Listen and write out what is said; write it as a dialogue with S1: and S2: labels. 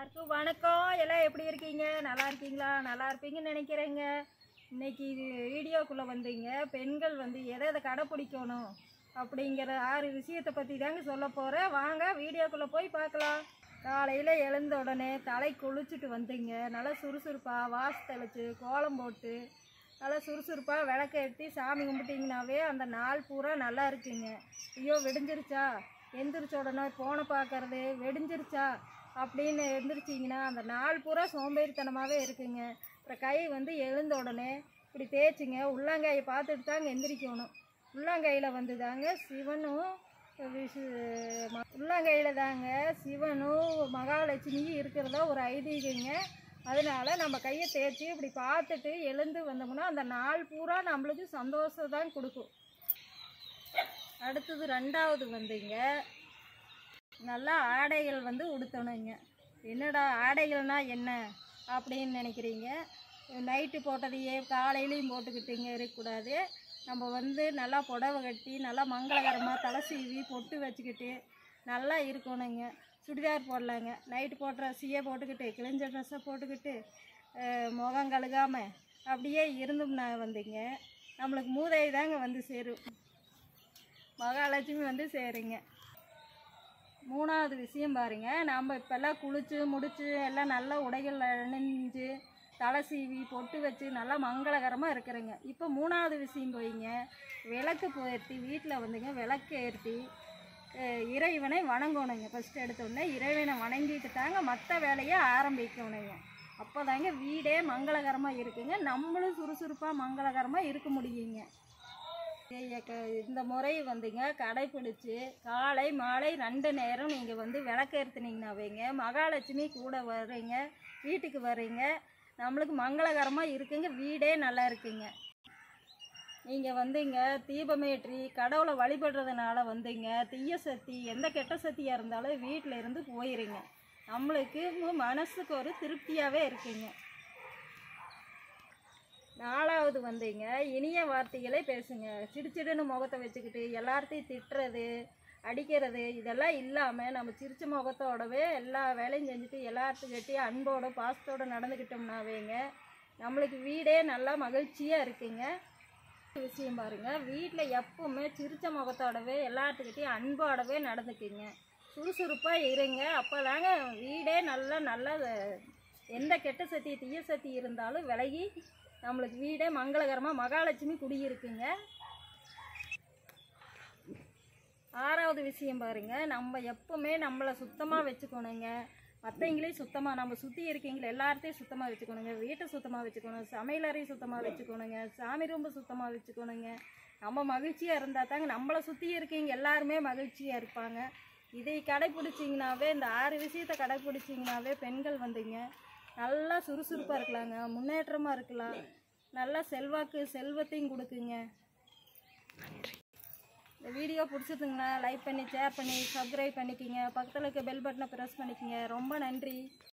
S1: எல்லாருக்கும் வணக்கம் எல்லாம் எப்படி இருக்கீங்க நல்லா இருக்கீங்களா நல்லா இருப்பீங்கன்னு நினைக்கிறேங்க இன்னைக்கு இது வீடியோக்குள்ளே வந்தீங்க பெண்கள் வந்து எதை எதை கடைப்பிடிக்கணும் அப்படிங்கிற ஆறு விஷயத்தை பற்றி தாங்க சொல்ல போகிறேன் வாங்க வீடியோக்குள்ளே போய் பார்க்கலாம் காலையில் எழுந்த உடனே தலை குளிச்சுட்டு வந்தீங்க நல்லா சுறுசுறுப்பாக வாசு தெளிச்சு கோலம் போட்டு நல்லா சுறுசுறுப்பாக விளக்கேற்றி சாமி கும்பிட்டிங்கனாவே அந்த நாள் பூரா நல்லா இருக்குங்க ஐயோ விடிஞ்சிருச்சா எந்திரிச்ச உடனே ஃபோனை பார்க்கறது வெடிஞ்சிருச்சா அப்படின்னு எந்திரிச்சிங்கன்னா அந்த நாள் பூரா சோம்பேறித்தனமாகவே இருக்குங்க அப்புறம் கை வந்து எழுந்த உடனே இப்படி தேய்ச்சிங்க உள்ளங்கையை பார்த்துட்டு தாங்க எந்திரிக்கணும் உள்ளங்கையில் வந்து தாங்க சிவனும் விசு ம- உள்ளங்கையில் தாங்க சிவனும் மகாலட்சுமியும் இருக்கிறதா ஒரு ஐதீகங்க அதனால நம்ம கையை தேய்ச்சி இப்படி பார்த்துட்டு எழுந்து வந்தோம்னா அந்த நாள் பூரா நம்மளுக்கு சந்தோஷம் தான் கொடுக்கும் அடுத்தது ரெண்டாவது வந்துங்க நல்லா ஆடைகள் வந்து உடுத்தணுங்க என்னடா ஆடைகள்னா என்ன அப்படின்னு நினைக்கிறீங்க நைட்டு போட்டதையே காலையிலையும் போட்டுக்கிட்டீங்க இருக்கக்கூடாது நம்ம வந்து நல்லா புடவை கட்டி நல்லா மங்களகரமாக தலை சீவி பொட்டு வச்சுக்கிட்டு நல்லா இருக்கணுங்க சுடிதார் போடலாங்க நைட்டு போட்ட ட்ரெஸ்ஸையே போட்டுக்கிட்டு கிழிஞ்ச ட்ரெஸ்ஸை போட்டுக்கிட்டு அஹ், முகம் கழுகாமல் அப்படியே இருந்தோம்னா வந்துங்க நம்மளுக்கு மூதை தாங்க வந்து சேரும் மகாலட்சுமி வந்து சேருங்க மூணாவது விஷயம் பாருங்க நம்ம இப்போல்லாம் குளிச்சு முடிச்சு எல்லாம் நல்ல உடைகள் அணிஞ்சு தலை சீவி பொட்டு வச்சு நல்லா மங்களகரமாக இருக்கிறேங்க இப்போ மூணாவது விஷயம் போயிங்க விளக்கு போயிர்த்தி வீட்டில் வந்துங்க விளக்கு ஏற்றி அஹ், இறைவனை வணங்கணுங்க ஃபஸ்ட்டு எடுத்தோடனே இறைவனை வணங்கிட்டு தாங்க மற்ற வேலையை ஆரம்பிக்கணுங்க அப்போ தாங்க வீடே மங்களகரமாக இருக்குங்க நம்மளும் சுறுசுறுப்பாக மங்களகரமாக இருக்க முடியுங்க ஐயா, க- இந்த முறை வந்துங்க கடைப்பிடிச்சு காலை மாலை ரெண்டு நேரம் நீங்கள் வந்து விளக்கேற்றுனீங்கன்னாவேங்க மகாலட்சுமி கூட வர்றீங்க வீட்டுக்கு வர்றீங்க நம்மளுக்கு மங்களகரமாக இருக்குங்க வீடே நல்லா இருக்குங்க நீங்கள் வந்துங்க தீபமேற்றி கடவுளை வழிபடுறதுனால வந்துங்க தீய சக்தி எந்த கெட்ட சக்தியாக இருந்தாலும் வீட்டில் இருந்து போயிருங்க நம்மளுக்கு மனசுக்கு ஒரு திருப்தியாகவே இருக்குங்க நாலாவது வந்துங்க இனிய வார்த்தைகளே பேசுங்க சிடுச்சிடுன்னு முகத்தை வச்சுக்கிட்டு எல்லார்த்தையும் திட்டுறது அடிக்கிறது இதெல்லாம் இல்லாமல் நம்ம சிரிச்ச முகத்தோடவே எல்லா வேலையும் செஞ்சுட்டு எல்லாத்துக்கிட்டையும் அன்போட பாசத்தோட நடந்துக்கிட்டோம்னாவேங்க நம்மளுக்கு வீடே நல்லா மகிழ்ச்சியாக இருக்குங்க விஷயம் பாருங்க வீட்டில் எப்பவுமே சிரிச்ச முகத்தோடவே எல்லாத்துக்கிட்டையும் அன்போடவே நடந்துக்குங்க சுறுசுறுப்பாக இருங்க அப்போ தாங்க வீடே நல்லா நல்லா எந்த கெட்ட சக்தி தீய சக்தி இருந்தாலும் விலகி நம்மளுக்கு வீடே மங்களகரமாக மகாலட்சுமி குடியிருக்குங்க ஆறாவது விஷயம் பாருங்க நம்ம எப்பவுமே நம்மளை சுத்தமாக வச்சுக்கணுங்க மற்றவங்களையும் சுத்தமாக நம்ம சுற்றி இருக்கீங்களே எல்லார்த்தையும் சுத்தமாக வச்சுக்கணுங்க வீட்டை சுத்தமாக வச்சுக்கணும் சமையலறையும் சுத்தமாக வச்சுக்கணுங்க சாமி ரூம்பை சுத்தமாக வச்சுக்கணுங்க நம்ம மகிழ்ச்சியாக இருந்தால் தாங்க நம்மளை சுற்றி இருக்கீங்க எல்லாருமே மகிழ்ச்சியாக இருப்பாங்க இதை கடைப்பிடிச்சிங்கனாவே இந்த ஆறு விஷயத்தை கடைப்பிடிச்சிங்கனாவே பெண்கள் வந்துங்க நல்லா சுறுசுறுப்பாக இருக்கலாங்க முன்னேற்றமாக இருக்கலாம் நல்லா செல்வாக்கு செல்வத்தையும் கொடுக்குங்க இந்த வீடியோ பிடிச்சிருந்துங்கன்னா லைக் பண்ணி ஷேர் பண்ணி சப்ஸ்கிரைப் பண்ணிக்கிங்க பக்கத்தில் இருக்க பெல் பட்டனை ப்ரெஸ் பண்ணிக்கிங்க ரொம்ப நன்றி